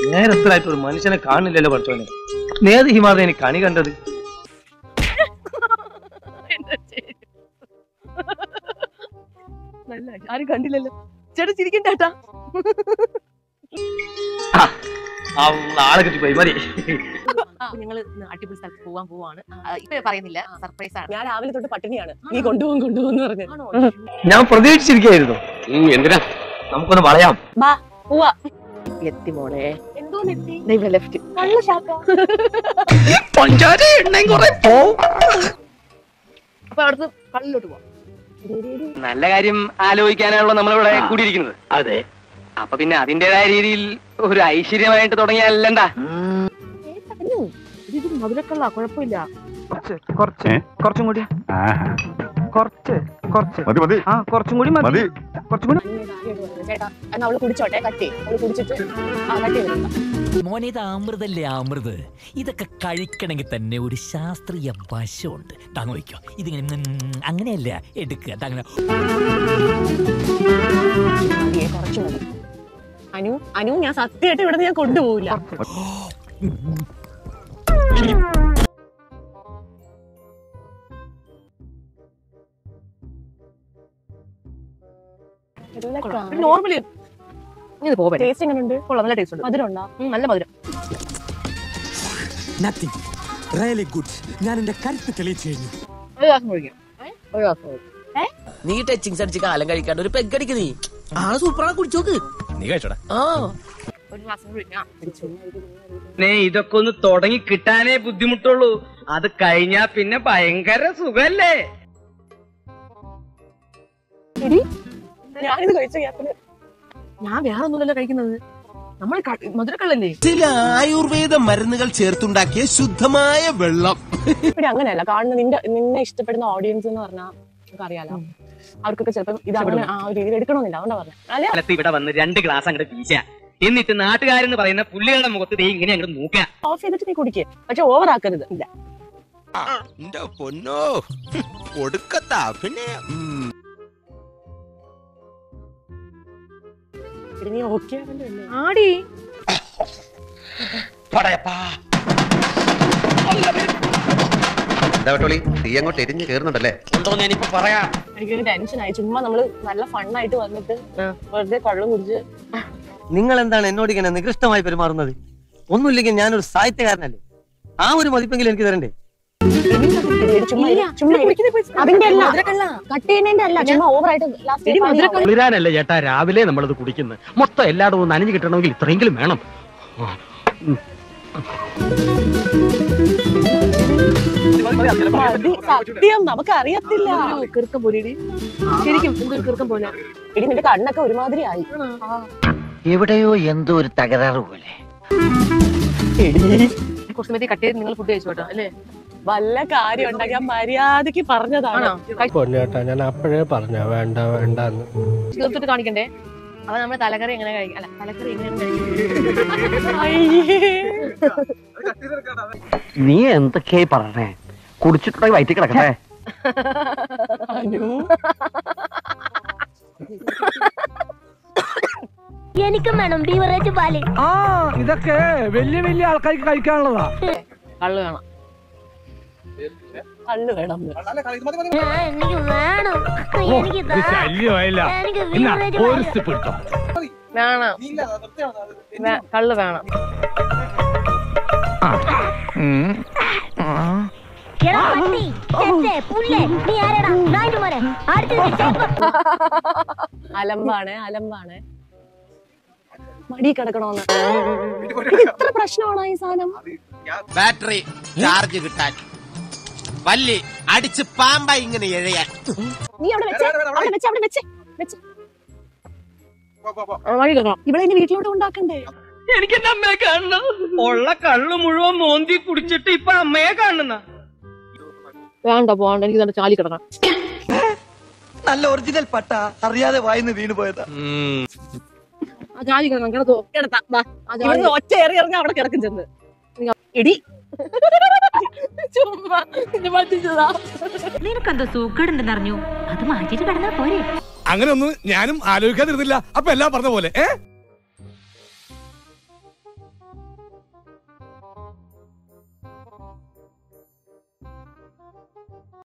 നേരത്തിലായിട്ട് ഒരു മനുഷ്യനെ കാണില്ലല്ലോ പഠിച്ചോനെ നേത് ഹിമാറിനെ എനിക്ക് കണി കണ്ടത് നല്ല ആരും കണ്ടില്ലല്ലോ ചേട്ടാ ചിരിക്കണ്ട ചേട്ടാ ആ ആളെ കിട്ടി പോയി മതി ഞങ്ങള് അടിപൊളി സ്ഥലത്ത് പോവാൻ പോവാണ് ആ, ഇപ്പൊ പറയുന്നില്ല സർപ്രൈസ് ആണ് ഞാൻ രാവിലെ തൊട്ട് പട്ടിണിയാണ് നീ കൊണ്ടുപോകും കൊണ്ടുപോകും പറഞ്ഞു ആണോ ഞാൻ പ്രതീക്ഷിച്ചിരിക്കുകയായിരുന്നു എന്തിനാ നമുക്കൊന്ന് വളയാം ബാ പോവാ എത്തി മോളെ എന്തോ നെത്തി ദൈവം ലെഫ്റ്റ് നല്ല ഷാപ്പാ അപ്പൊ അവിടുന്ന് കള്ളിലോട്ട് പോവാം നല്ല കാര്യം ആലോചിക്കാനാണല്ലോ നമ്മളിവിടെ കൂടിയിരിക്കുന്നത് അതെ അപ്പൊ പിന്നെ അതിന്റേതായ രീതിയിൽ ഒരു ഐശ്വര്യമായിട്ട് തുടങ്ങിയല്ലണ്ടാ ഇത് മധുരക്കള്ള കുഴപ്പമില്ല കുറച്ച് കുറച്ചും കൂടി കുറച്ച് കുറച്ച് മതി മതി ആ കുറച്ചും കൂടി മതി മതി കുറച്ചും കൂടി ചേട്ടാ എന്നാ അവള് കുടിച്ചോട്ടെ കട്ടി അവള് കുടിച്ചിട്ട് ആ കട്ടി വരുന്നുണ്ടോ മോനെ ഇത് അമൃതല്ലേ അമൃത് ഇതൊക്കെ കഴിക്കണമെങ്കിൽ തന്നെ ഒരു ശാസ്ത്രീയ വശമുണ്ട് താങ്ങ് വയ്ക്കോ ഇതിങ്ങനെ ഉം, അങ്ങനെയല്ല എടുക്കുക താങ്ങനെ മതിയെ കുറച്ച് മതി അനു അനു ഞാൻ സത്യമായിട്ട് ഇവിടെ ഞാൻ കൊണ്ടുപോകില്ല നോർമലി ഇങ്ങനെ പോവേ ടേസ്റ്റ് എങ്ങനെയുണ്ട് കൊള്ളാം നല്ല ടേസ്റ്റ് ഉണ്ട് മധുരം ഉണ്ടോ ഉം, നല്ല മധുരം നത്തിങ് റിയലി ഗുഡ് ഞാൻ എന്റെ കരുത്ത് തെളിയിച്ചു കഴിഞ്ഞു ഒരു ഗ്ലാസ് കുടിക്കാം ഒരു ഗ്ലാസ് കുടിക്കാം നീ ടച്ചിങ്സ് അടിച്ച് കാലം കഴിക്കാണ്ട് ഒരു പെഗ് നീ ആള് സൂപ്പറാ കുടിച്ചോക്ക് നീ കഴിച്ചോടാ ആ ഒരു ഗ്ലാസ് കുടിക്കാം നേ ഇതൊക്കെ ഒന്ന് തുടങ്ങി കിട്ടാനേ ബുദ്ധിമുട്ടുള്ളൂ അത് കഴിഞ്ഞാ പിന്നെ ഭയങ്കര സുഖല്ലേ ഞാനിത് കഴിച്ച ഗ്യാപ്പില് ഞാൻ വേറെ ഒന്നുമല്ലല്ലോ കഴിക്കുന്നത് നമ്മൾ മധുരക്കള്ളല്ലേ ചില ആയുർവേദ മരുന്നുകൾ ചേർത്തുണ്ടാക്കിയ ശുദ്ധമായ വെള്ളം ഇവിടെ അങ്ങനെയല്ല കാണുന്ന നിന്റെ നിന്നെ ഇഷ്ടപ്പെടുന്ന ഓഡിയൻസ് എന്ന് പറഞ്ഞാൽ നമുക്ക് അറിയാലോ അവർക്കൊക്കെ ചിലപ്പം ഇത് അങ്ങനെ ആ ഒരു രീതിയിൽ എടുക്കണമെന്നില്ല അതുകൊണ്ടാ പറഞ്ഞത് അല്ലെ കാലത്ത് ഇവിടെ വന്ന് രണ്ട് ഗ്ലാസ് അങ്ങോട്ട് വീശ എന്നിട്ട് നാട്ടുകാരെന്ന് പറയുന്ന പുള്ളികളുടെ മുഖത്ത് ദേ ഇങ്ങനെ അങ്ങോട്ട് നോക്കുക ഓഫ് ചെയ്തിട്ട് നീ കുടിക്കുക പക്ഷെ ഓവർ ആക്കരുത് ഇല്ല എന്റെ പൊന്നോ ഒടുക്കത്താ പിന്നെ ഇവിടെ നീ ഓക്കെ ആടി തീ അങ്ങോട്ട് എരിഞ്ഞ് കയറുന്നുണ്ടല്ലേ ഉണ്ടോന്ന് ഞാനിപ്പോ പറയാ എനിക്കൊരു ടെൻഷനായി ചുമ്മാ നമ്മള് നല്ല ഫണ്ണായിട്ട് വന്നിട്ട് വെറുതെ കള്ളും കുടിച്ച് നിങ്ങൾ എന്താണ് എന്നോട് ഇങ്ങനെ നികൃഷ്ടമായി പെരുമാറുന്നത് ഒന്നുമില്ലെങ്കിൽ ഞാനൊരു സാഹിത്യകാരനല്ലേ ആ ഒരു മതിപ്പെങ്കിലും എനിക്ക് തരണ്ടേ ചുമ്മാ ഇരി, ചുമ്മാ ഇരി. അതിന്റെ അല്ല കട്ട് ചെയ്യുന്നതിന്റെ അല്ല ചുമ്മാ ഓവറായിട്ട് ലാസ്റ്റ് കുളിരാനല്ലേ ചേട്ടാ രാവിലെ നമ്മളത് കുടിക്കുന്നത് മൊത്തം എല്ലായിടവും നനഞ്ഞു കിട്ടണമെങ്കിൽ ഇത്രയെങ്കിലും വേണം മതി സത്യം നമുക്ക് അറിയത്തില്ല കിറുക്കം പോലെ ശരിക്കും എന്തൊരു കിറുക്കം പോലെ എടി നിന്റെ കണ്ണൊക്കെ ഒരുമാതിരി ആയി എവിടെയോ എന്തോ ഒരു തകരാറ് പോലെ കുറച്ച് നേരത്തെ കട്ട് ചെയ്ത് നിങ്ങൾ ഫുഡ് കഴിച്ചു കേട്ടോ അല്ലേ വല്ല കാര്യം ഉണ്ടാക്കി ഞാൻ മര്യാദക്ക് പറഞ്ഞതാണ് ആണോ പൊന്നേട്ടാ ഞാൻ അപ്പോഴേ പറഞ്ഞ വേണ്ട വേണ്ടെന്ന് തീർത്തിട്ട് കാണിക്കണ്ടേ അപ്പൊ നമ്മള് തലക്കറി എങ്ങനെ കഴിക്കും അല്ല തലക്കറി എങ്ങനെയാണ് കഴിക്കുന്നത് അയ്യേ. നീ എന്തൊക്കെയായി പറഞ്ഞേ കുടിച്ചിട്ടുണ്ടെങ്കിൽ വയറ്റി കിടക്കട്ടെ അനു എനിക്കും വേണം ബീവറേജ് പാല് ആ ഇതൊക്കെ വലിയ വലിയ ആൾക്കാർക്ക് കഴിക്കാനുള്ളതാ കള്ള് വേണം കള്ളു വേണം ആ, എനിക്ക് വേണം എനിക്ക് താ. ശല്യമായില്ല എനിക്ക് ബീവറേജ് പാല് വേണം വേ- കള്ള് വേണം എടാ പട്ടി, ചെത്തെ, പുല്ലേ, നീ ആരെടാ? നായിന്റെ മോനെ. അടുത്തത് ചെരുപ്പ്. അലമ്പാണ് അലമ്പാണ് മടി കിടക്കണോന്ന് ഇത് ഇത്ര പ്രശ്നമാണോ ഈ സാധനം ബാറ്ററി ചാർജ് കിട്ടാൻ വല്ലി അടിച്ച് പാമ്പ ഇങ്ങനെ എഴയാൻ നീ അവിടെ വെച്ചേ അവിടെ വെച്ചേ അവിടെ വെച്ചേ വെച്ചേ ആ, വഴി കേൾക്കണം ഇവിടെ ഇനി വീട്ടിലോട്ട് ഉണ്ടാക്കണ്ടേ എനിക്ക് എന്റെ അമ്മയെ കാണണം ഉള്ള കള്ളു മുഴുവൻ മോന്തി കുടിച്ചിട്ട് ഇപ്പൊ അമ്മയെ കാണുന്ന വേണ്ട പോകണ്ട എനിക്ക് തന്നെ ചാലി കിടക്കണം നല്ല ഒറിജിനൽ പട്ട അറിയാതെ വായിന്ന് വീണ് പോയതാ ആ ചാലി കിടക്കണം കിടത്തോ കിടത്താം വാ ആ ചാലി ഇവിടുന്ന് ഒറ്റ ഏറി ഇറങ്ങി അവിടെ കിടക്കും ചെന്ന് എടി ചുമ്മാ ഇത് പറ്റിച്ചതാ നിനക്കെന്തോ സൂക്കേടുണ്ടെന്ന് അറിഞ്ഞു അത് മാറ്റിട്ട് കിടന്നാ പോരെ അങ്ങനെ ഒന്നും ഞാനും ആലോചിക്കാതിരുന്നില്ല അപ്പൊ എല്ലാം പറഞ്ഞ പോലെ ഏ